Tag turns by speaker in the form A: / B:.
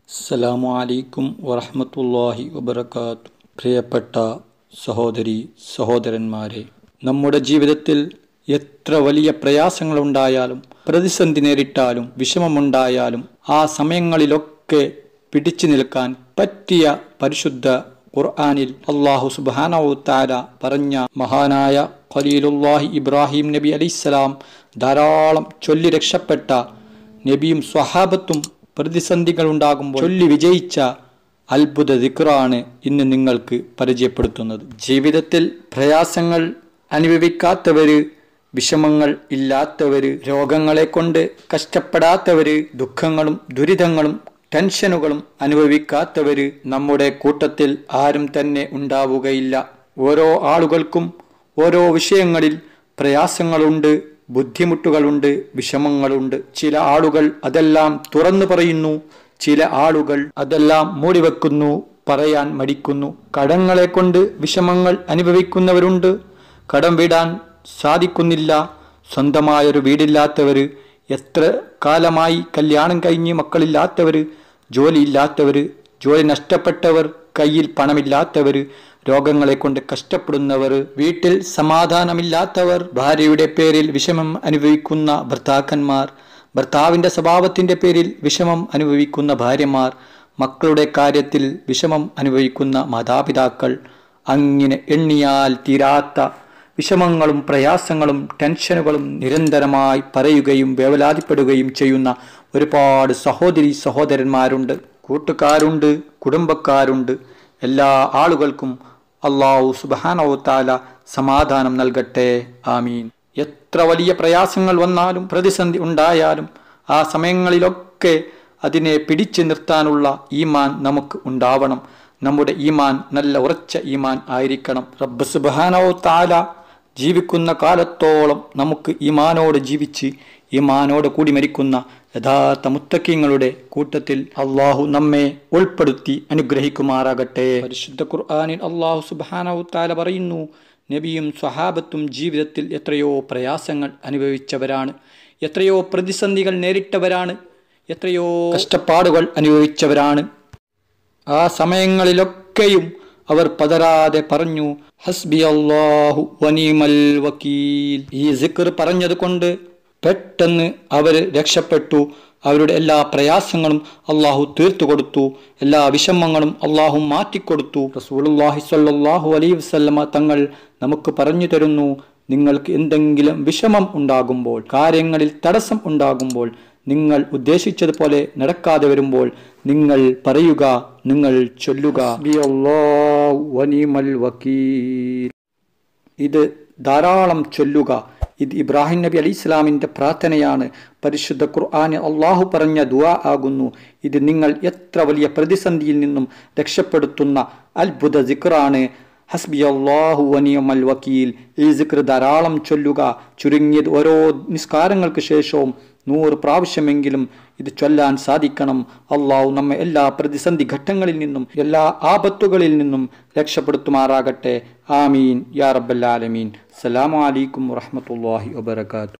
A: അസ്സലാമു അലൈക്കും വറഹ്മത്തുള്ളാഹി വബറകാത്തു പ്രിയപ്പെട്ട സഹോദരി സഹോദരന്മാരെ നമ്മുടെ ജീവിതത്തിൽ എത്ര വലിയ പ്രയാസങ്ങളുണ്ടായാലും പ്രതിസന്ധി നേരിട്ടാലും വിഷമമുണ്ടായാലും ആ സമയങ്ങളിലൊക്കെ പിടിച്ചു നിൽക്കാൻ പറ്റിയ പരിശുദ്ധ ഖുർആനിൽ അള്ളാഹു സുബ്ഹാനഹു തആല പറഞ്ഞ മഹാനായ ഖലീലുല്ലാഹി ഇബ്രാഹിം നബി അലൈഹിസ്സലാം ധാരാളം ചൊല്ലി രക്ഷപ്പെട്ട നബിയും സ്വഹാബത്തും പ്രതിസന്ധികൾ ഉണ്ടാകുമ്പോൾ ചൊല്ലി വിജയിച്ച അത്ഭുത ദിക്റാണ് ഇന്ന് നിങ്ങൾക്ക് പരിചയപ്പെടുത്തുന്നത് ജീവിതത്തിൽ പ്രയാസങ്ങൾ അനുഭവിക്കാത്തവര് വിഷമങ്ങൾ ഇല്ലാത്തവര് രോഗങ്ങളെ കൊണ്ട് കഷ്ടപ്പെടാത്തവര് ദുഃഖങ്ങളും ദുരിതങ്ങളും ടെൻഷനുകളും അനുഭവിക്കാത്തവര് നമ്മുടെ കൂട്ടത്തിൽ ആരും തന്നെ ഉണ്ടാവുകയില്ല ഓരോ ആളുകൾക്കും ഓരോ വിഷയങ്ങളിൽ പ്രയാസങ്ങളുണ്ട് ബുദ്ധിമുട്ടുകളുണ്ട് വിഷമങ്ങളുണ്ട് ചില ആളുകൾ അതെല്ലാം തുറന്നു പറയുന്നു ചില ആളുകൾ അതെല്ലാം മൂടിവെക്കുന്നു പറയാൻ മടിക്കുന്നു കടങ്ങളെ കൊണ്ട് വിഷമങ്ങൾ അനുഭവിക്കുന്നവരുണ്ട് കടം വിടാൻ സാധിക്കുന്നില്ല സ്വന്തമായൊരു വീടില്ലാത്തവര് എത്ര കാലമായി കല്യാണം കഴിഞ്ഞ് മക്കളില്ലാത്തവര് ജോലിയില്ലാത്തവര് ജോലി നഷ്ടപ്പെട്ടവർ കയ്യിൽ പണമില്ലാത്തവര് രോഗങ്ങളെ കൊണ്ട് കഷ്ടപ്പെടുന്നവർ വീട്ടിൽ സമാധാനമില്ലാത്തവർ ഭാര്യയുടെ പേരിൽ വിഷമം അനുഭവിക്കുന്ന ഭർത്താക്കന്മാർ ഭർത്താവിന്റെ സ്വഭാവത്തിന്റെ പേരിൽ വിഷമം അനുഭവിക്കുന്ന ഭാര്യമാർ മക്കളുടെ കാര്യത്തിൽ വിഷമം അനുഭവിക്കുന്ന മാതാപിതാക്കൾ അങ്ങനെ എണ്ണിയാൽ തീരാത്ത വിഷമങ്ങളും പ്രയാസങ്ങളും ടെൻഷനുകളും നിരന്തരമായി പറയുകയും വേവലാതിപ്പെടുകയും ചെയ്യുന്ന ഒരുപാട് സഹോദരി സഹോദരന്മാരുണ്ട് കൂട്ടുകാരുണ്ട് കുടുംബക്കാരുണ്ട് എല്ലാ ആളുകൾക്കും അള്ളാഹു സുബാനോ താല സമാധാനം നൽകട്ടെ ആമീൻ എത്ര വലിയ പ്രയാസങ്ങൾ വന്നാലും പ്രതിസന്ധി ഉണ്ടായാലും ആ സമയങ്ങളിലൊക്കെ അതിനെ പിടിച്ചു നിർത്താനുള്ള ഈമാൻ നമുക്ക് ഉണ്ടാവണം നമ്മുടെ ഈമാൻ നല്ല ഉറച്ച ഈമാൻ ആയിരിക്കണം റബ്ബ് സുബാനോ താല ജീവിക്കുന്ന കാലത്തോളം നമുക്ക് ഈമാനോട് ജീവിച്ച് ഈമാനോട് കൂടി മരിക്കുന്ന യഥാർത്ഥ മുത്തക്കിങ്ങളുടെ കൂട്ടത്തിൽ അള്ളാഹു നമ്മെ ഉൾപ്പെടുത്തി അനുഗ്രഹിക്കുമാറാകട്ടെ പരിശുദ്ധ ഖുർആാനിൽ അള്ളാഹു സുബാനവു താല പറയുന്നു നബിയും സ്വഹാബത്തും ജീവിതത്തിൽ എത്രയോ പ്രയാസങ്ങൾ അനുഭവിച്ചവരാണ് എത്രയോ പ്രതിസന്ധികൾ നേരിട്ടവരാണ് എത്രയോ കഷ്ടപ്പാടുകൾ അനുഭവിച്ചവരാണ് ആ സമയങ്ങളിലൊക്കെയും അവർ പതരാതെ പറഞ്ഞു ഹസ്ബി അള്ളാഹു വനീമൽ വക്കീൽ ഈ സിക്കർ പറഞ്ഞത് കൊണ്ട് പെട്ടെന്ന് അവർ രക്ഷപ്പെട്ടു അവരുടെ എല്ലാ പ്രയാസങ്ങളും അള്ളാഹു തീർത്തു കൊടുത്തു എല്ലാ വിഷമങ്ങളും അള്ളാഹു മാറ്റിക്കൊടുത്തു റസൂലുല്ലാഹി സ്വല്ലല്ലാഹു അലൈഹി വസല്ലമ തങ്ങൾ നമുക്ക് പറഞ്ഞു തരുന്നു നിങ്ങൾക്ക് എന്തെങ്കിലും വിഷമം ഉണ്ടാകുമ്പോൾ കാര്യങ്ങളിൽ തടസ്സം ഉണ്ടാകുമ്പോൾ നിങ്ങൾ ഉദ്ദേശിച്ചതുപോലെ നടക്കാതെ വരുമ്പോൾ നിങ്ങൾ പറയുക നിങ്ങൾ ചൊല്ലുക ഇത് ധാരാളം ചൊല്ലുക ഇത് ഇബ്രാഹിം നബി അലി ഇസ്ലാമിന്റെ പ്രാർത്ഥനയാണ് പരിശുദ്ധ ഖുർആാന് അള്ളാഹു പറഞ്ഞ ദുആ ആകുന്നു ഇത് നിങ്ങൾ എത്ര വലിയ പ്രതിസന്ധിയിൽ നിന്നും രക്ഷപ്പെടുത്തുന്ന അത്ഭുത സിക്റാണ് ഹസ്ബി അള്ളാഹു വനിയമൽ വക്കീൽ ഈ സിക്ർ ധാരാളം ചൊല്ലുക ചുരുങ്ങിയത് ഓരോ നിസ്കാരങ്ങൾക്ക് ശേഷവും നൂറ് പ്രാവശ്യമെങ്കിലും ഇത് ചൊല്ലാൻ സാധിക്കണം അള്ളാഹു നമ്മെ എല്ലാ പ്രതിസന്ധി ഘട്ടങ്ങളിൽ നിന്നും എല്ലാ ആപത്തുകളിൽ നിന്നും രക്ഷപ്പെടുത്തുമാറാകട്ടെ ആമീൻ യാ റബ്ബല്ലാലമീൻ അസ്സലാമു അലൈക്കും വറഹ്മത്തുള്ളാഹി വബറകാതുഹു